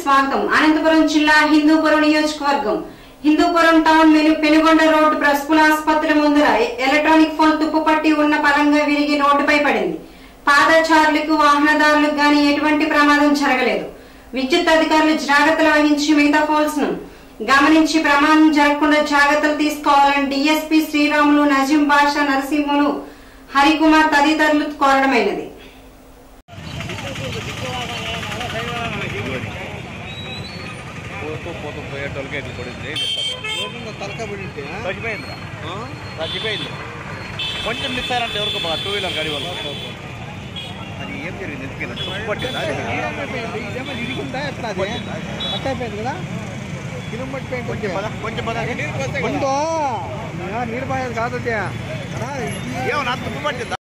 స్వాగతం అనంతపురం జిల్లా హిందూపురం నియోజకవర్గం హిందూపురం టౌన్ మెను పెనుగొండ రోడ్డు ప్రస్పుల ఆసుపత్రి ముందర ఎలక్ట్రానిక్ ఫోన్ తుప్పుపట్టి ఉన్న పలంగా విరిగి రోడ్డుపై పడింది పాదచారులకు వాహనదారులకు గాని ఎటువంటి ప్రమాదం జరగలేదు విద్యుత్ అధికారులు జాగ్రత్తలు వహించి మిగతా ఫోల్స్ ను గమనించి ప్రమాదం జరగకుండా జాగ్రత్తలు తీసుకోవాలని డిఎస్పీ శ్రీరాములు నజీం బాషా నరసింహులు హరికుమార్ తదితరులు కోరడమైనది పోతూ పోతూ పోయేటోళ్ళకి ఇట్లా పడింది తలకబడి తగ్గిపోయింది తగ్గిపోయింది కొంచెం మిస్ అయ్యారంటే ఎవరికి బాగా టూ వీలర్ గాడి వాళ్ళు అది ఏం జరిగింది ఎందుకు పట్టిందా ఇదేమో ఇరిగిందా ఎట్లా అది కట్ అయిపోయింది కదా కిలో పట్టిపోయింది కొంచెం పద కొంచెం పద ఉందో నీరు పోయేది కాదు అది. అన్నా, ఇది ఏమన్నా తుప్పు పట్టిందా